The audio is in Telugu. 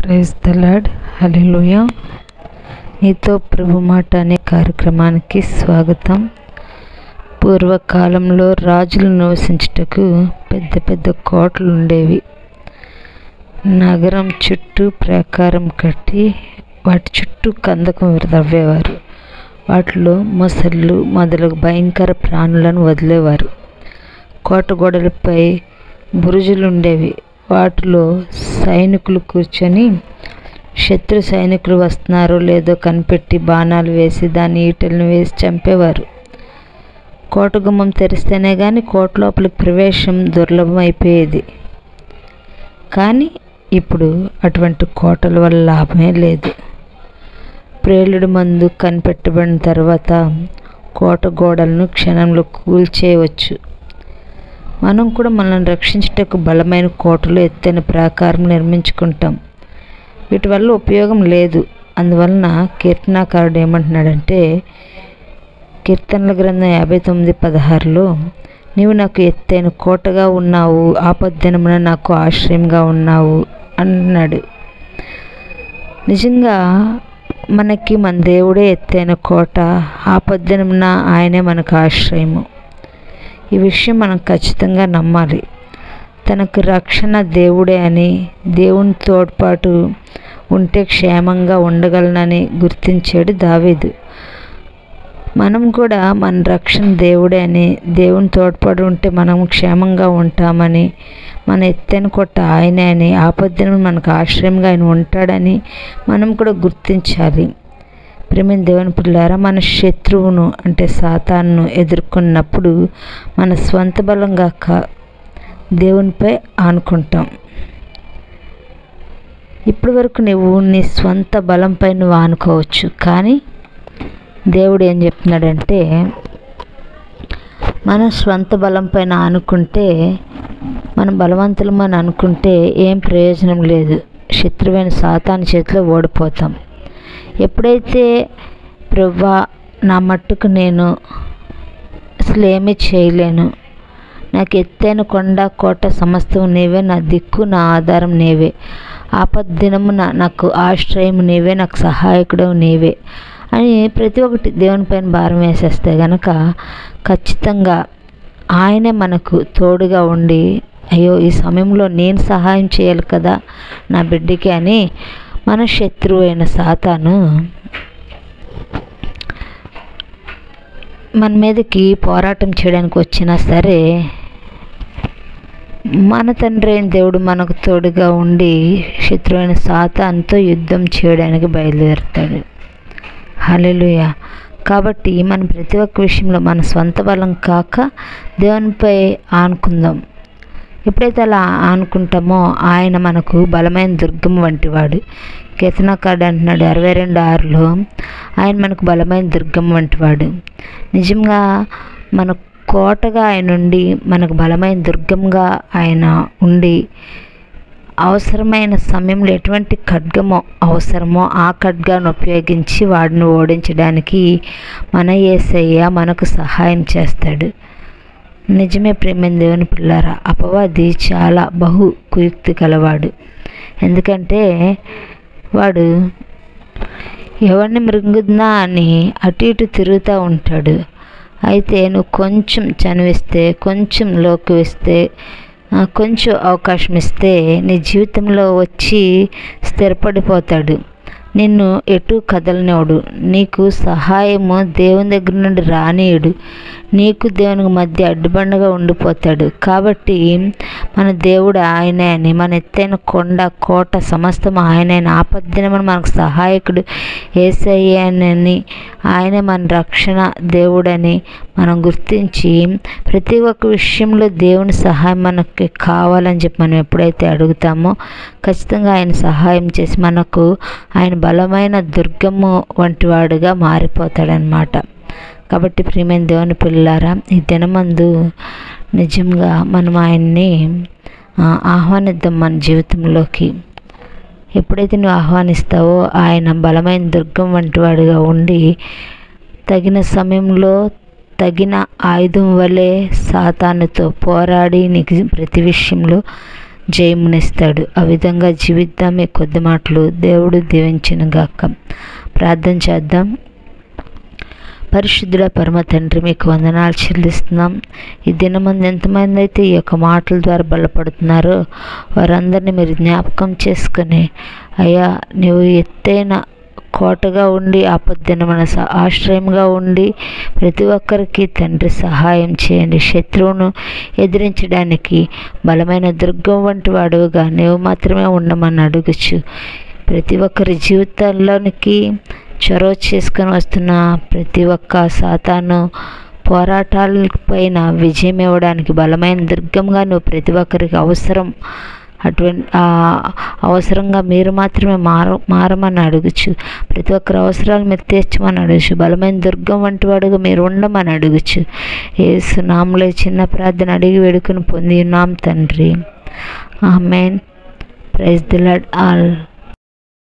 ప్రైజ్ ద లాడ్ హల్లెలూయా నీతో ప్రభు మాట అనే కార్యక్రమానికి స్వాగతం పూర్వకాలంలో రాజులు నివసించుటకు పెద్ద పెద్ద కోటలు ఉండేవి నగరం చుట్టూ ప్రాకారం కట్టి వాటి చుట్టూ కందకం తవ్వేవారు వాటిలో మొసళ్ళు మొదలగు భయంకర ప్రాణులను వదిలేవారు కోట గోడలపై బురుజులు ఉండేవి వాటిలో సైనికులు కూర్చొని శత్రు సైనికులు వస్తున్నారో లేదో కనిపెట్టి బాణాలు వేసి దాని ఈటలను వేసి చంపేవారు కోట గుమ్మం తెరిస్తేనే కానీ కోట లోపలికి ప్రవేశం దుర్లభం అయిపోయేది కానీ ఇప్పుడు అటువంటి కోటల వల్ల లాభమే లేదు ప్రేలుడు మందు కనిపెట్టబడిన తర్వాత కోట గోడలను క్షణంలో కూల్చేయవచ్చు మనం కూడా మనల్ని రక్షించుటకు బలమైన కోటలు ఎత్తైన ప్రాకారం నిర్మించుకుంటాం వీటి వల్ల ఉపయోగం లేదు అందువలన కీర్తనాకారుడు ఏమంటున్నాడంటే కీర్తనల గ్రంథం యాభై తొమ్మిది పదహారులో నీవు నాకు ఎత్తైన కోటగా ఉన్నావు ఆపద్దినమున నాకు ఆశ్రయంగా ఉన్నావు అన్నాడు నిజంగా మనకి మన దేవుడే ఎత్తైన కోట ఆపద్దినమున ఆయనే మనకు ఆశ్రయము ఈ విషయం మనం ఖచ్చితంగా నమ్మాలి తనకు రక్షణ దేవుడే అని దేవుని తోడ్పాటు ఉంటే క్షేమంగా ఉండగలనని గుర్తించాడు దావీదు మనం కూడా మన రక్షణ దేవుడే అని దేవుని తోడ్పాటు ఉంటే మనం క్షేమంగా ఉంటామని మన ఎత్తైన కొట్ట ఆయనే అని ఆపద్దను మనకు ఆశ్రయంగా ఆయన ఉంటాడని మనం కూడా గుర్తించాలి ప్రేమ దేవుని పిల్లారా మన శత్రువును అంటే సాతాన్ను ఎదుర్కొన్నప్పుడు మన స్వంత బలం కాక దేవునిపై ఆనుకుంటాం ఇప్పటి వరకు నువ్వు నీ స్వంత బలంపై నువ్వు ఆనుకోవచ్చు కానీ దేవుడు ఏం చెప్తున్నాడంటే మన స్వంత బలం పైన ఆనుకుంటే మనం బలవంతులమని అనుకుంటే ఏం ప్రయోజనం లేదు శత్రువైన సాతాను చేతిలో ఓడిపోతాం ఎప్పుడైతే ప్రవ్వా నా మట్టుకు నేను అసలు ఏమీ చేయలేను నాకు ఎత్తైన కొండ కోట సమస్తం నీవే నా దిక్కు నా ఆధారం నీవే ఆపద్దినమున నాకు ఆశ్రయం నీవే నాకు సహాయకుడు నీవే అని ప్రతి ఒక్కటి దేవుని పైన భారం వేసేస్తే గనక ఖచ్చితంగా ఆయనే మనకు తోడుగా ఉండి అయ్యో ఈ సమయంలో నేను సహాయం చేయాలి కదా నా బిడ్డకి అని మన శత్రువు అయిన సాతాను మన మీదకి పోరాటం చేయడానికి వచ్చినా సరే మన తండ్రి అయిన దేవుడు మనకు తోడుగా ఉండి శత్రువైన సాతాన్తో యుద్ధం చేయడానికి బయలుదేరుతాడు హలెలుయ కాబట్టి మనం ప్రతి ఒక్క విషయంలో మన స్వంత బలం కాక దేవునిపై ఆనుకుందాం ఎప్పుడైతే అలా ఆనుకుంటామో ఆయన మనకు బలమైన దుర్గం వంటివాడు కీర్తనకారుడు అంటున్నాడు అరవై రెండు ఆరులో ఆయన మనకు బలమైన దుర్గం వంటివాడు నిజంగా మన కోటగా ఆయన ఉండి మనకు బలమైన దుర్గంగా ఆయన ఉండి అవసరమైన సమయంలో ఎటువంటి ఖడ్గమో అవసరమో ఆ ఖడ్గాను ఉపయోగించి వాడిని ఓడించడానికి మన ఏసయ్య మనకు సహాయం చేస్తాడు నిజమే ప్రేమైన దేవుని పిల్లారా అపవాది చాలా బహు కుయుక్తి కలవాడు ఎందుకంటే వాడు ఎవరిని మృంగుద్దా అని అటు ఇటు తిరుగుతూ ఉంటాడు అయితే నువ్వు కొంచెం చనివిస్తే కొంచెం లోకి కొంచెం అవకాశం ఇస్తే నీ జీవితంలో వచ్చి స్థిరపడిపోతాడు నిన్ను ఎటు కదలనివాడు నీకు సహాయము దేవుని దగ్గర నుండి రానియుడు నీకు దేవునికి మధ్య అడ్డుబండగా ఉండిపోతాడు కాబట్టి మన దేవుడు ఆయనే అని మన ఎత్తైన కొండ కోట సమస్తం ఆయనే ఆపద్దినమని మనకు సహాయకుడు ఏసయ్యనని ఆయనే మన రక్షణ దేవుడని మనం గుర్తించి ప్రతి ఒక్క విషయంలో దేవుని సహాయం మనకి కావాలని చెప్పి మనం ఎప్పుడైతే అడుగుతామో ఖచ్చితంగా ఆయన సహాయం చేసి మనకు ఆయన బలమైన దుర్గము వంటి వాడుగా మారిపోతాడనమాట కాబట్టి ప్రియమైన దేవుని పిల్లారా ఈ దినమందు నిజంగా మనం ఆయన్ని ఆహ్వానిద్దాం మన జీవితంలోకి ఎప్పుడైతే నువ్వు ఆహ్వానిస్తావో ఆయన బలమైన దుర్గం వంటి వాడుగా ఉండి తగిన సమయంలో తగిన ఆయుధం వలె సాతానుతో పోరాడి నీకు ప్రతి విషయంలో జయమునిస్తాడు ఆ విధంగా జీవిద్దాం ఈ కొద్ది మాటలు దేవుడు దీవించిన గాక ప్రార్థన చేద్దాం పరిశుద్ధుడ పరమ తండ్రి మీకు వందనాలు చెల్లిస్తున్నాం ఈ దినమంది ఎంతమంది అయితే ఈ యొక్క మాటల ద్వారా బలపడుతున్నారో వారందరినీ మీరు జ్ఞాపకం చేసుకుని అయ్యా నీవు ఎత్తైన కోటగా ఉండి ఆపద్దినమైన స- ఆశ్రయంగా ఉండి ప్రతి ఒక్కరికి తండ్రి సహాయం చేయండి శత్రువును ఎదిరించడానికి బలమైన దుర్గం వంటి వాడుగా నీవు మాత్రమే ఉండమని అడుగుచు ప్రతి ఒక్కరి జీవితాల్లోనికి చొరవ చేసుకొని వస్తున్న ప్రతి ఒక్క సాతాను పోరాటాలపైన విజయం ఇవ్వడానికి బలమైన దుర్గంగా నువ్వు ప్రతి ఒక్కరికి అవసరం అటువంటి ఆ అవసరంగా మీరు మాత్రమే మార మారమని అడుగుచు ప్రతి ఒక్కరి అవసరాలు మీరు తీర్చమని అడుగుచు బలమైన దుర్గం వంటి వాడుగా మీరు ఉండమని అడుగుచు ఏసు నామలో ఈ చిన్న ప్రార్థన అడిగి వేడుకుని పొంది ఉన్నాం తండ్రి amen praise the lord all